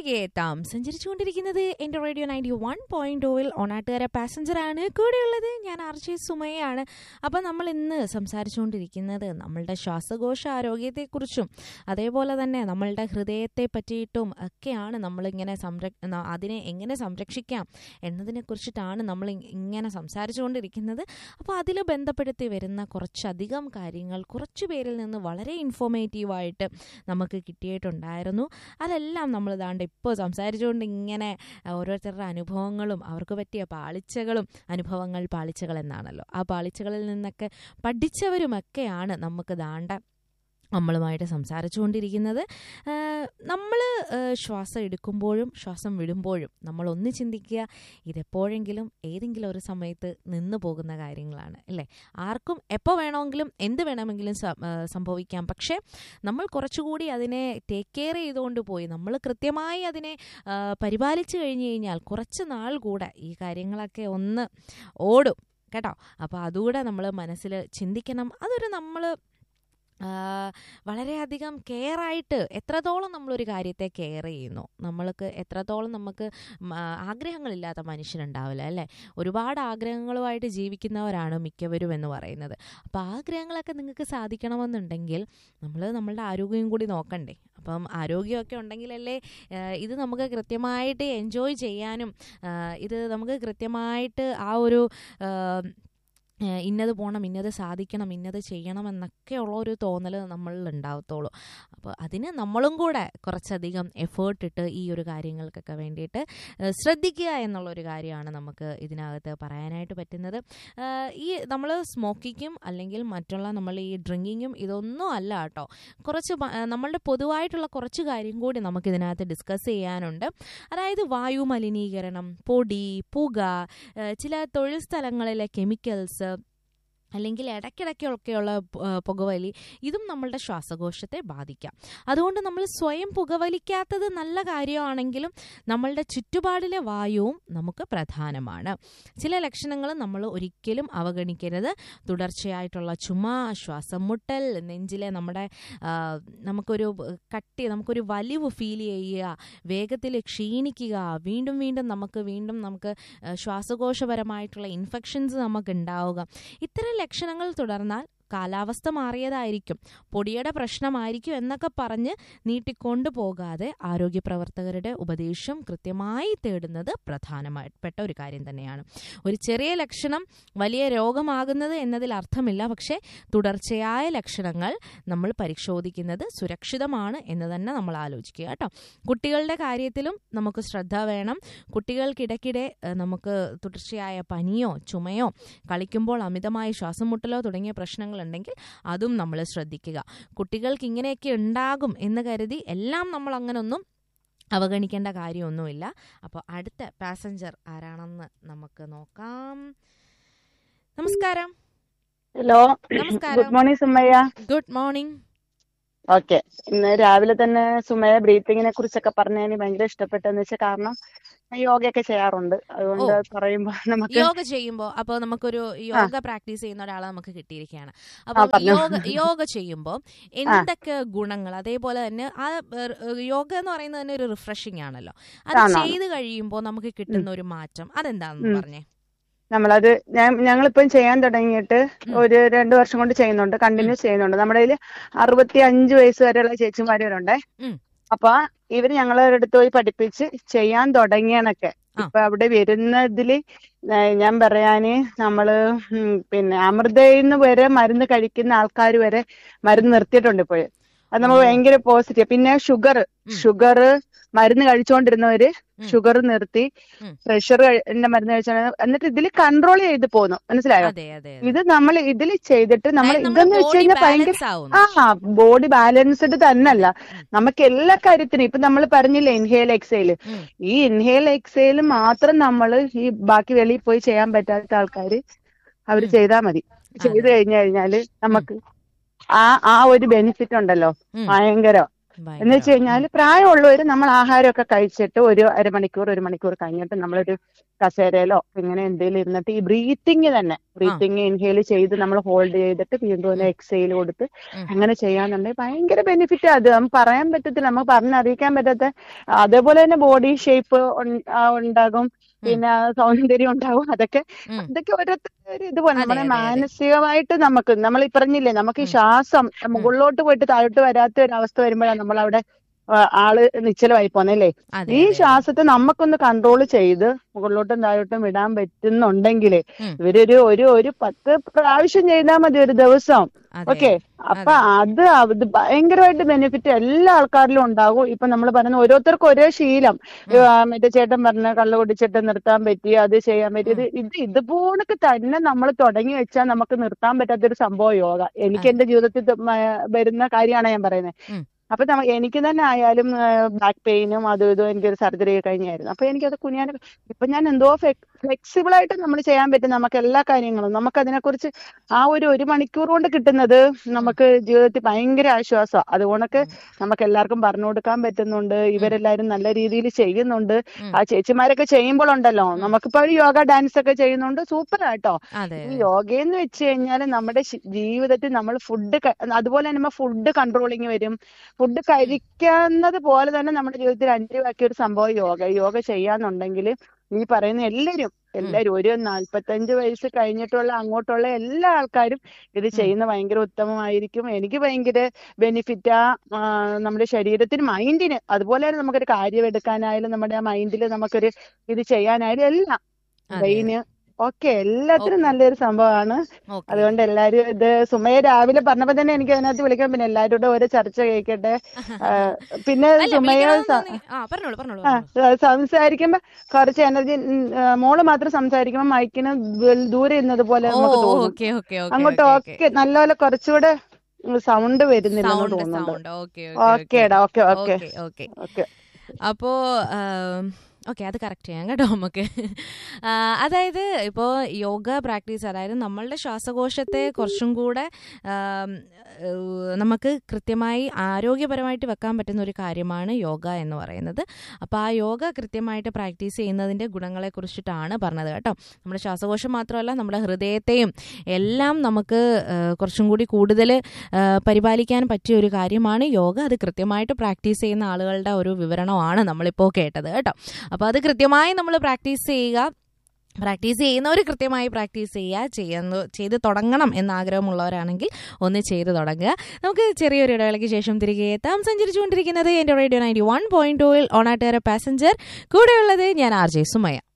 തിരികെ എത്താം സഞ്ചരിച്ചുകൊണ്ടിരിക്കുന്നത് എൻ്റെ റേഡിയോ നയൻറ്റി വൺ പോയിന്റ് ഓയിൽ ഓണാട്ടുകാര പാസഞ്ചറാണ് കൂടെയുള്ളത് ഞാൻ ആർജെ സുമയാണ് അപ്പം നമ്മൾ ഇന്ന് സംസാരിച്ചുകൊണ്ടിരിക്കുന്നത് നമ്മളുടെ ശ്വാസകോശ ആരോഗ്യത്തെക്കുറിച്ചും അതേപോലെ തന്നെ നമ്മളുടെ ഹൃദയത്തെ പറ്റിയിട്ടും ഒക്കെയാണ് നമ്മളിങ്ങനെ സംര ന- അതിനെ എങ്ങനെ സംരക്ഷിക്കാം എന്നതിനെ കുറിച്ചിട്ടാണ് നമ്മൾ ഇ- ഇങ്ങനെ സംസാരിച്ചുകൊണ്ടിരിക്കുന്നത് അപ്പോൾ അതിൽ ബന്ധപ്പെടുത്തി വരുന്ന കുറച്ചധികം കാര്യങ്ങൾ കുറച്ച് പേരിൽ നിന്ന് വളരെ ഇൻഫോർമേറ്റീവായിട്ട് നമുക്ക് കിട്ടിയിട്ടുണ്ടായിരുന്നു അതെല്ലാം നമ്മൾ ദാണ്ട് ഇപ്പോൾ സംസാരിച്ചുകൊണ്ട് ഇങ്ങനെ ആ, ഓരോരുത്തരുടെ അനുഭവങ്ങളും അവർക്ക് പറ്റിയ പാളിച്ചകളും അനുഭവങ്ങൾ പാളിച്ചകൾ എന്നാണല്ലോ ആ പാളിച്ചകളിൽ നിന്നൊക്കെ പഠിച്ചവരുമൊക്കെയാണ് നമുക്ക് ദാണ്ട നമ്മളുമായിട്ട് സംസാരിച്ചുകൊണ്ടിരിക്കുന്നത് നമ്മൾ ശ്വാസം എടുക്കുമ്പോഴും ശ്വാസം വിടുമ്പോഴും നമ്മൾ ഒന്ന് ചിന്തിക്കുക ഇതെപ്പോഴെങ്കിലും ഏതെങ്കിലും ഒരു സമയത്ത് നിന്ന് പോകുന്ന കാര്യങ്ങളാണ് അല്ലേ ആർക്കും എപ്പോൾ വേണമെങ്കിലും എന്ത് വേണമെങ്കിലും സം- ആ, സംഭവിക്കാം പക്ഷേ നമ്മൾ കുറച്ചുകൂടി അതിനെ ടേക്ക് കെയർ ചെയ്തുകൊണ്ട് പോയി നമ്മൾ കൃത്യമായി അതിനെ ആ, പരിപാലിച്ചു കഴിഞ്ഞു കഴിഞ്ഞാൽ കുറച്ച് നാൾ കൂടെ ഈ കാര്യങ്ങളൊക്കെ ഒന്ന് ഓടും കേട്ടോ അപ്പോൾ അതുകൂടെ നമ്മൾ മനസ്സിൽ ചിന്തിക്കണം അതൊരു നമ്മൾ വളരെയധികം കെയർ ആയിട്ട് എത്രത്തോളം നമ്മളൊരു കാര്യത്തെ കെയർ ചെയ്യുന്നു നമ്മൾക്ക് എത്രത്തോളം നമുക്ക് മ, ആഗ്രഹങ്ങളില്ലാത്ത മനുഷ്യരുണ്ടാവില്ല അല്ലേ ഒരുപാട് ആഗ്രഹങ്ങളുമായിട്ട് ജീവിക്കുന്നവരാണ് മിക്കവരും എന്ന് പറയുന്നത് അപ്പോൾ ആഗ്രഹങ്ങളൊക്കെ നിങ്ങൾക്ക് സാധിക്കണമെന്നുണ്ടെങ്കിൽ നമ്മൾ നമ്മളുടെ ആരോഗ്യം കൂടി നോക്കണ്ടേ അപ്പം ആരോഗ്യമൊക്കെ ഉണ്ടെങ്കിലല്ലേ ആ, ഇത് നമുക്ക് കൃത്യമായിട്ട് എൻജോയ് ചെയ്യാനും ആ, ഇത് നമുക്ക് കൃത്യമായിട്ട് ആ ഒരു ആ, ഏഹ് ഇന്നത് പോകണം ഇന്നത് സാധിക്കണം ഇന്നത് ചെയ്യണം എന്നൊക്കെയുള്ള ഒരു തോന്നൽ നമ്മളിൽ ഉണ്ടാവത്തുള്ളൂ അപ്പോൾ അതിന് നമ്മളും കൂടെ കുറച്ചധികം എഫേർട്ട് ഇട്ട് ഈ ഒരു കാര്യങ്ങൾക്കൊക്കെ വേണ്ടിയിട്ട് ഏഹ് ശ്രദ്ധിക്കുക എന്നുള്ളൊരു കാര്യമാണ് നമുക്ക് ഇതിനകത്ത് പറയാനായിട്ട് പറ്റുന്നത് ഏഹ് ഈ നമ്മൾ സ്മോക്കിങ്ങും അല്ലെങ്കിൽ മറ്റുള്ള നമ്മൾ ഈ ഡ്രിങ്കിങ്ങും ഇതൊന്നും അല്ല കേട്ടോ കുറച്ച് പ- ഏഹ് നമ്മളുടെ പൊതുവായിട്ടുള്ള കുറച്ച് കാര്യം കൂടി നമുക്ക് ഇതിനകത്ത് ഡിസ്കസ് ചെയ്യാനുണ്ട് അതായത് വായു മലിനീകരണം പൊടി പുക ഏഹ് ചില തൊഴിൽ സ്ഥലങ്ങളിലെ കെമിക്കൽസ് അല്ലെങ്കിൽ ഇടയ്ക്കിടയ്ക്കൊക്കെയുള്ള പു- ഏഹ് പുകവലി ഇതും നമ്മളുടെ ശ്വാസകോശത്തെ ബാധിക്കാം അതുകൊണ്ട് നമ്മൾ സ്വയം പുകവലിക്കാത്തത് നല്ല കാര്യമാണെങ്കിലും നമ്മളുടെ ചുറ്റുപാടിലെ വായുവും നമുക്ക് പ്രധാനമാണ് ചില ലക്ഷണങ്ങൾ നമ്മൾ ഒരിക്കലും അവഗണിക്കരുത് തുടർച്ചയായിട്ടുള്ള ചുമ ശ്വാസം മുട്ടൽ നെഞ്ചിലെ നമ്മുടെ ആ, നമുക്കൊരു കട്ടി നമുക്കൊരു വലിവ് ഫീൽ ചെയ്യുക വേഗത്തിൽ ക്ഷീണിക്കുക വീണ്ടും വീണ്ടും നമുക്ക് വീണ്ടും നമുക്ക് ആ, ശ്വാസകോശപരമായിട്ടുള്ള ഇൻഫെക്ഷൻസ് നമുക്ക് ഉണ്ടാവുക ഇത്തരം ലക്ഷണങ്ങൾ തുടർന്നാൽ കാലാവസ്ഥ മാറിയതായിരിക്കും പൊടിയുടെ പ്രശ്നമായിരിക്കും എന്നൊക്കെ പറഞ്ഞ് നീട്ടിക്കൊണ്ടു പോകാതെ ആരോഗ്യ പ്രവർത്തകരുടെ ഉപദേശം കൃത്യമായി തേടുന്നത് പ്രധാനമായിപ്പെട്ട ഒരു കാര്യം തന്നെയാണ് ഒരു ചെറിയ ലക്ഷണം വലിയ രോഗമാകുന്നത് എന്നതിൽ അർത്ഥമില്ല പക്ഷേ തുടർച്ചയായ ലക്ഷണങ്ങൾ നമ്മൾ പരിശോധിക്കുന്നത് സുരക്ഷിതമാണ് എന്ന് തന്നെ നമ്മൾ ആലോചിക്കുക കേട്ടോ കുട്ടികളുടെ കാര്യത്തിലും നമുക്ക് ശ്രദ്ധ വേണം കുട്ടികൾക്കിടയ്ക്കിടെ ഏഹ്, നമുക്ക് തുടർച്ചയായ പനിയോ ചുമയോ കളിക്കുമ്പോൾ അമിതമായ ശ്വാസം മുട്ടലോ തുടങ്ങിയ പ്രശ്നങ്ങൾ ഉണ്ടെങ്കിൽ അതും നമ്മൾ ശ്രദ്ധിക്കുക കുട്ടികൾക്ക് ഇങ്ങനെയൊക്കെ ഉണ്ടാകും എന്ന് കരുതി എല്ലാം നമ്മൾ അങ്ങനൊന്നും അവഗണിക്കേണ്ട കാര്യമൊന്നുമില്ല അപ്പോൾ അടുത്ത പാസഞ്ചർ ആരാണെന്ന് നമുക്ക് നോക്കാം നമസ്കാരം ഹലോ നമസ്കാരം. Good morning Sumayya good morning okay ഇന്ന് രാവിലെ തന്നെ സുമയ്യ ബ്രീത്തിങ്ങിനെ കുറിച്ചൊക്കെ പറഞ്ഞതിന് ഭയങ്കര ഇഷ്ടപ്പെട്ടെന്ന് വെച്ചാൽ കാരണം ഞാൻ യോഗയൊക്കെ ചെയ്യാറുണ്ട് അതുകൊണ്ട് ഓ. പറയുമ്പോ നമുക്ക് യോഗ ചെയ്യുമ്പോൾ അപ്പോൾ നമുക്കൊരു യോഗ പ്രാക്ടീസ് ചെയ്യുന്ന ഒരാളെ നമുക്ക് കിട്ടിയിരിക്കുകയാണ് ആ, അപ്പോൾ പറഞ്ഞോ. യോഗ യോഗ ചെയ്യുമ്പോൾ എന്തൊക്കെ ഗുണങ്ങൾ അതേപോലെ തന്നെ ആ ഏർ, യോഗ എന്ന് പറയുന്നത് തന്നെ ഒരു റിഫ്രഷിംഗ് ആണല്ലോ അത് ആണാണ്. ചെയ്ത് കഴിയുമ്പോൾ നമുക്ക് കിട്ടുന്ന ഒരു മാറ്റം അതെന്താണെന്ന് ഉം. പറഞ്ഞേ നമ്മളത് ഞാൻ ഞങ്ങളിപ്പം ചെയ്യാൻ തുടങ്ങിയിട്ട് ഉം. ഒരു രണ്ടു വർഷം കൊണ്ട് ചെയ്യുന്നുണ്ട് കണ്ടിന്യൂസ് ചെയ്യുന്നുണ്ട് നമ്മുടെ കയ്യിൽ അറുപത്തി അഞ്ച് വയസ്സ് വരെയുള്ള ചേച്ചിമാര് വരെ ഉം. അപ്പൊ ഇവര് ഞങ്ങളുടെ അടുത്ത് പോയി പഠിപ്പിച്ച് ചെയ്യാൻ തുടങ്ങിയണൊക്കെ ആ. ഇപ്പൊ അവിടെ വരുന്നതില് ഏഹ് ഞാൻ പറയാന് നമ്മള് ഉം പിന്നെ അമൃതയിന്ന് വരെ മരുന്ന് കഴിക്കുന്ന ആൾക്കാർ വരെ മരുന്ന് നിർത്തിയിട്ടുണ്ട് ഇപ്പോഴ് അത് നമ്മൾ ഓ. ഭയങ്കര പോസിറ്റീവ് പിന്നെ ഷുഗർ ഉം. ഷുഗർ മരുന്ന് കഴിച്ചുകൊണ്ടിരുന്നവര് ഉം. ഷുഗർ നിർത്തി ഉം. പ്രഷർ മരുന്ന് കഴിച്ചോ എന്നിട്ട് ഇതിൽ കൺട്രോൾ ചെയ്ത് പോന്നു മനസ്സിലായോ അതെ അതെ ഇത് നമ്മൾ ഇതിൽ ചെയ്തിട്ട് നമ്മൾ അതായത് നമ്മുടെ ഇതെന്ന് വെച്ച് body കഴിഞ്ഞാൽ ഭയങ്കര balance ആവുന്നു. ആ ബോഡി ബാലൻസ്ഡ് തന്നല്ല നമുക്ക് എല്ലാ കാര്യത്തിനും ഇപ്പൊ നമ്മൾ പറഞ്ഞില്ലേ ഇൻഹേൽ എക്സേൽ ഉം. ഈ ഇൻഹേൽ എക്സേൽ മാത്രം നമ്മൾ ഈ ബാക്കി വെളിയിൽ പോയി ചെയ്യാൻ പറ്റാത്ത ആൾക്കാര് അവര് ഉം. ചെയ്താൽ മതി ചെയ്തു കഴിഞ്ഞു കഴിഞ്ഞാല് നമുക്ക് ആ ആ ഒരു ബെനിഫിറ്റ് ഉണ്ടല്ലോ ഉം. ഭയങ്കര എന്ന് വെച്ച് ഭയങ്കര. കഴിഞ്ഞാല് പ്രായമുള്ളവര് നമ്മൾ ആഹാരമൊക്കെ കഴിച്ചിട്ട് ഒരു അരമണിക്കൂർ ഒരു മണിക്കൂർ കഴിഞ്ഞിട്ട് നമ്മളൊരു കസേരയിലോ ഇങ്ങനെ എന്തെങ്കിലും ഇരുന്നിട്ട് ഈ ബ്രീത്തിങ് തന്നെ ബ്രീത്തിങ് ഇൻഹേൽ ചെയ്ത് നമ്മൾ ഹോൾഡ് ചെയ്തിട്ട് വീണ്ടും ഒന്ന് എക്സെയിൽ കൊടുത്ത് ഉം. അങ്ങനെ ചെയ്യാന്നുണ്ടെങ്കിൽ ഭയങ്കര ബെനിഫിറ്റ് അത് നമുക്ക് പറയാൻ പറ്റത്തില്ല നമുക്ക് പറഞ്ഞറിയിക്കാൻ പറ്റാത്ത അതേപോലെ തന്നെ ബോഡി ഷേപ്പ് ഉണ്ടാകും പിന്നെ സൗന്ദര്യം ഉണ്ടാവും അതൊക്കെ ഉം. അതൊക്കെ ഓരോരുത്തർ ഇതുപോലെ അതെ, നമ്മളെ അതെ, അതെ. മാനസികമായിട്ട് നമുക്ക് നമ്മൾ ഈ പറഞ്ഞില്ലേ നമുക്ക് ഈ ശ്വാസം മുകളിലോട്ട് പോയിട്ട് താഴോട്ട് വരാത്ത ഒരു അവസ്ഥ വരുമ്പോഴാണ് നമ്മൾ അവിടെ ആള് നിശ്ചലമായി പോന്നല്ലേ അതെ ഈ അതെ. ശ്വാസത്തെ നമുക്കൊന്ന് കൺട്രോൾ ചെയ്ത് മുകളിലോട്ടും താഴോട്ടും വിടാൻ പറ്റുന്നുണ്ടെങ്കിൽ ഉം. ഇവരൊരു ഒരു ഒരു പത്ത് പ്രാവശ്യം ചെയ്താൽ മതി ഒരു ദിവസം അതെ. ഓക്കെ അപ്പൊ അത് അത് ഭയങ്കരമായിട്ട് ബെനിഫിറ്റ് എല്ലാ ആൾക്കാരിലും ഉണ്ടാകും ഇപ്പൊ നമ്മൾ പറയുന്ന ഓരോരുത്തർക്കും ഓരോ ശീലം ആ, മറ്റേ ചേട്ടൻ പറഞ്ഞ കള്ളു കുടിച്ചിട്ട് നിർത്താൻ പറ്റി അത് ചെയ്യാൻ പറ്റി ഇത് ഇത് ഇതുപോലൊക്കെ തന്നെ നമ്മൾ തുടങ്ങി വെച്ചാൽ നമുക്ക് നിർത്താൻ പറ്റാത്തൊരു സംഭവം യോഗ എനിക്ക് എന്റെ ജീവിതത്തിൽ ത- മ- വരുന്ന കാര്യമാണ് ഞാൻ പറയുന്നത് ഉം. അപ്പൊ നമ്മ എനിക്ക് തന്നെ ആയാലും ബാക്ക് പെയിനും അതും ഇതും എനിക്കൊരു സർജറി കഴിഞ്ഞായിരുന്നു അപ്പൊ എനിക്കത് കുനിയാൻ ഇപ്പൊ ഞാൻ എന്തോ ഫ്ലെക്സിബിൾ ആയിട്ട് നമ്മൾ ചെയ്യാൻ പറ്റും നമുക്ക് എല്ലാ കാര്യങ്ങളും നമുക്ക് അതിനെക്കുറിച്ച് ആ ഒരു ഒരു മണിക്കൂർ കൊണ്ട് കിട്ടുന്നത് നമുക്ക് ജീവിതത്തിൽ ഭയങ്കര ആശ്വാസം അതുകൊണ്ടൊക്കെ നമുക്ക് എല്ലാവർക്കും പറഞ്ഞു കൊടുക്കാൻ പറ്റുന്നുണ്ട് ഇവരെല്ലാരും നല്ല രീതിയിൽ ചെയ്യുന്നുണ്ട് ഉം. ആ ചേച്ചിമാരൊക്കെ ചെയ്യുമ്പോഴുണ്ടല്ലോ നമുക്കിപ്പോ ഒരു യോഗ ഡാൻസ് ഒക്കെ ചെയ്യുന്നുണ്ട് സൂപ്പർ ആട്ടോ അതെ ഈ യോഗയെന്ന് വെച്ച് കഴിഞ്ഞാൽ നമ്മുടെ ശി- ജീവിതത്തിൽ നമ്മൾ ഫുഡ് അതുപോലെ തന്നെ ഫുഡ് കൺട്രോളിങ് വരും ഫുഡ് കഴിക്കുന്നത് പോലെ തന്നെ നമ്മുടെ ജീവിതത്തിൽ അനിവാക്കിയ ഒരു സംഭവം യോഗ യോഗ ചെയ്യാന്നുണ്ടെങ്കിൽ ഈ പറയുന്ന എല്ലാവരും എല്ലാവരും ഒരു നാല്പത്തഞ്ച് വയസ്സ് കഴിഞ്ഞിട്ടുള്ള അങ്ങോട്ടുള്ള എല്ലാ ആൾക്കാരും ഇത് ചെയ്യുന്ന ഭയങ്കര ഉത്തമമായിരിക്കും എനിക്ക് ഭയങ്കര ബെനിഫിറ്റാ നമ്മുടെ ശരീരത്തിന് മൈൻഡിന് അതുപോലെ തന്നെ നമുക്കൊരു കാര്യം എടുക്കാനായാലും നമ്മുടെ ആ മൈൻഡിൽ നമുക്കൊരു ഇത് ചെയ്യാനായാലും എല്ലാം അതെ. ബ്രെയിന് ഓക്കെ എല്ലാത്തിനും Okay. നല്ലൊരു സംഭവമാണ് ഓക്കെ അതുകൊണ്ട് എല്ലാരും ഇത് സുമയ രാവിലെ പറഞ്ഞപ്പോ തന്നെ എനിക്ക് അതിനകത്ത് വിളിക്കാൻ പിന്നെ എല്ലാവരും കൂടെ ഓരോ ചർച്ച കേൾക്കട്ടെ ആ, പിന്നെ അല്ല സുമയ വിളിക്കണമെന്ന് സ- തോന്നി- ആ പറഞ്ഞോളൂ പറഞ്ഞോളൂ ആ, പറഞ്ഞോളൂ. സ- സംസാരിക്കുമ്പോ കുറച്ച് എനർജി മോള് മാത്രം സംസാരിക്കുമ്പോ മൈക്കിന് ദൂ- ദൂരെ ഇരുന്നത് പോലെ ഓ നമുക്ക് തോന്നും ഓക്കെ ഓക്കെ അങ്ങോട്ട് ഓക്കെ നല്ലപോലെ കുറച്ചുകൂടെ സൗണ്ട് വരുന്നില്ലെന്ന് സൗണ്ട് തോന്നുന്നുണ്ട് സൗണ്ട് ഓക്കെ ഓക്കേടാ okay okay okay okay okay അപ്പോൾ ഓക്കെ അത് കറക്റ്റ് ചെയ്യാം കേട്ടോ നമുക്ക് ആ, അതായത് ഇപ്പോൾ യോഗ പ്രാക്ടീസ് അതായത് നമ്മളുടെ ശ്വാസകോശത്തെ കുറച്ചും കൂടെ ആം, ഏഹ്, നമുക്ക് കൃത്യമായി ആരോഗ്യപരമായിട്ട് വെക്കാൻ പറ്റുന്ന ഒരു കാര്യമാണ് യോഗ എന്ന് പറയുന്നത് അപ്പോൾ ആ യോഗ കൃത്യമായിട്ട് പ്രാക്ടീസ് ചെയ്യുന്നതിൻ്റെ ഗുണങ്ങളെ കുറിച്ചിട്ടാണ് പറഞ്ഞത് കേട്ടോ നമ്മുടെ ശ്വാസകോശം മാത്രമല്ല നമ്മുടെ ഹൃദയത്തെയും എല്ലാം നമുക്ക് ഏഹ്, കുറച്ചും കൂടി കൂടുതൽ ഏഹ്, പരിപാലിക്കാൻ പറ്റിയ ഒരു കാര്യമാണ് യോഗ അത് കൃത്യമായിട്ട് പ്രാക്ടീസ് ചെയ്യുന്ന ആളുകളുടെ ഒരു വിവരണമാണ് നമ്മളിപ്പോൾ കേട്ടത് കേട്ടോ അപ്പോൾ അത് കൃത്യമായി നമ്മൾ പ്രാക്ടീസ് ചെയ്യുക പ്രാക്ടീസ് ചെയ്യുന്നവർ കൃത്യമായി പ്രാക്ടീസ് ചെയ്യുക ചെയ്യുന്നു ചെയ്ത് തുടങ്ങണം എന്ന ആഗ്രഹമുള്ളവരാണെങ്കിൽ ഒന്ന് ചെയ്ത് തുടങ്ങുക നമുക്ക് ചെറിയൊരു ഇടവേളയ്ക്ക് ശേഷം തിരികെ എത്താം സഞ്ചരിച്ചുകൊണ്ടിരിക്കുന്നത് എൻ്റെ റേഡിയോ നയൻറ്റി വൺ പോയിന്റ് ടൂവിൽ ഓണാട്ടുകാര പാസഞ്ചർ കൂടെയുള്ളത് ഞാൻ ആർ ജെ സുമയ